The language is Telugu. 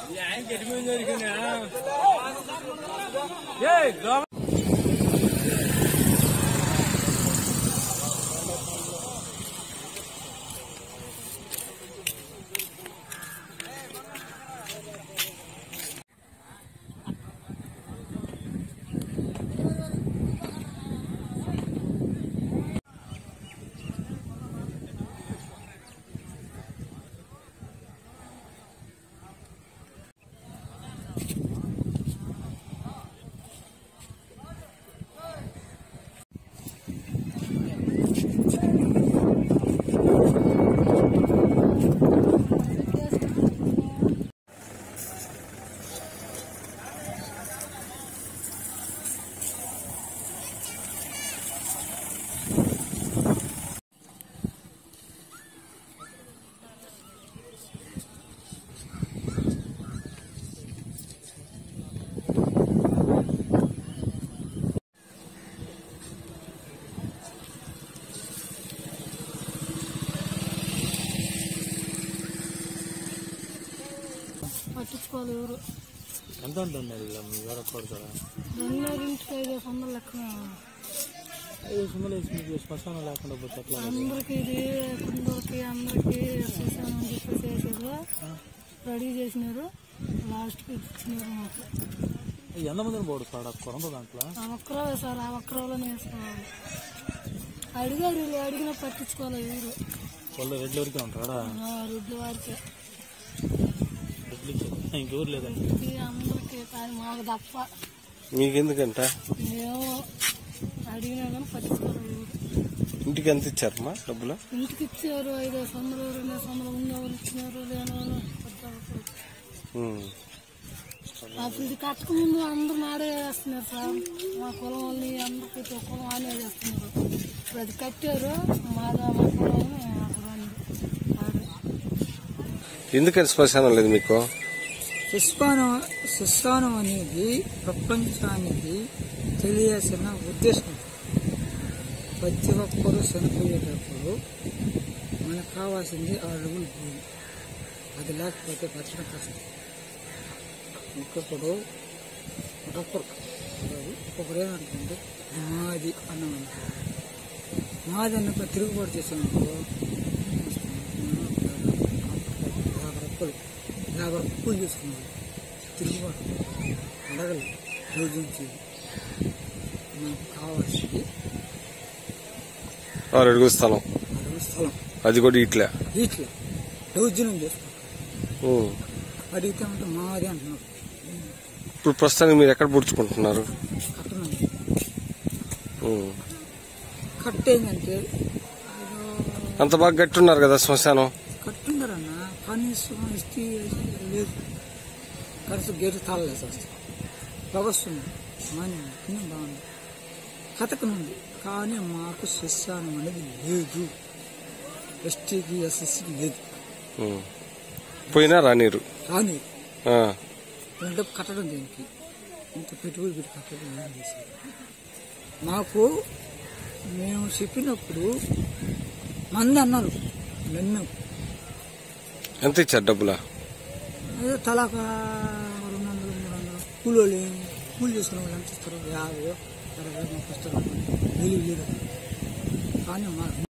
పట్టించుకోవాలి ఎవరు ఎంత ఉంటుంది అది ఇలా మీ వేరొక్కడు కదా రెండింటికి ఐదు వందలు లెక్క ఐదు సుమ్మలు వేసి మీకు శ్మశానం లేకుండా పోతే ఎట్లా అందరికి ఇది కుందరికి అందరికి చేశామని చెప్పేసి వేసారు రెడీ చేసినారు లాస్ట్కి ఇచ్చినారు మాకు ఎంతమందిని పోడు సార్ ఆ కొరంత దాంట్లో ఆ ఒక్కరో సార్ ఆ ఒక్కరోలోనే వేసుకోవాలి అడిగారు వీళ్ళు అడిగినా పట్టించుకోవాలి ఎవరు వాళ్ళు రెడ్ల వరకే ఉంటారా ఆ రెడ్డి వారికి రెడ్లు ఇంకెవరు లేదండి ఇది అందరికి కానీ మాకు తప్ప మీకెందుకంట మేము అడిగినా కానీ పట్టించుకోవాలి ఎవరు ఇంటికి ఎంత ఇచ్చారమ్మా డబ్బులు ఇంటికి ఇచ్చారు ఐదు వందలు రెండు వందలు ఉన్న వాళ్ళు ఇచ్చినారు లేని వాళ్ళు పెద్ద ఉమ్. అప్పుడు ఇది కట్టక ముందు అందరూ నాడే వేస్తున్నారు సార్ మా కులం వాళ్ళని అందరూ ప్రతి ఒక్క కులం ఆనే చేస్తున్నారు ఇప్పుడు అది కట్టారు మాదా మా కులం అక్కడ ఉంది. ఆడే. ఎందుకని శ్మశానం లేదు మీకు శిస్పానం శిస్సానం అనేది ప్రపంచానికి తెలియాల్సిన ఉద్దేశం ప్రతి ఒక్కరూ చనిపోయేటప్పుడు మనకు కావాల్సింది ఆ అడుగులు భూమి అది లేకపోతే బతకడం కష్టం ఒక్కొక్కడు ఒక్కొక్కరు ఒక్కొక్కరు ఏమనుకుంటే మాది అన్నం అనుకో మాది అన్నప్పుడు తిరుగుబాటు చేసామనుకో యాభై రూపాయలు యాభై రూపాయలు చేసుకున్నాడు తిరుగుబాటు అడగలు రోజు నాకు కావాల్సింది ఆరు అడుగుల స్థలం అడుగు స్థలం అది కూడా ఇట్లా వీటిలో దౌర్జన్యం చేసుకుంటాం ఉమ్. అడిగితే అంటే మాది అంటున్నారు ఇప్పుడు ప్రస్తుతానికి మీరు ఎక్కడ పుడుచుకుంటున్నారు కట్టనం ఉమ్. కట్టేందంటే అంత బాగా గట్టున్నారు కదా శ్మశానం కట్టున్నారన్న కనీసం ఇస్తే లేదు కనీసం గేటు తాళలేసి వస్తాం వ్యవస్థ మాన్యం కింద బాగుంది కథకనుంది కానీ మాకు శిస్సానం అనేది లేదు ఎస్టీకి ఎస్ఎస్సికి లేదు ఉమ్. పోయినా రానీరు కానీ ఆ. అంటే కట్టడం దేనికి ఇంత పెట్టుబడి పెట్టి కట్టడం ఏం చేశారు మాకు మేము చెప్పినప్పుడు మంది అన్నారు నన్ను ఎంత ఇచ్చారు డబ్బులా ఏదో తలాక రెండు వందలు మూడు వందలు కూలోళ్ళు కూలి చేసుకునే వాళ్ళు ఎంత ఇస్తారు యాభై అరవై ముప్పై ఇస్తారు తెలివి లేదు కానీ మా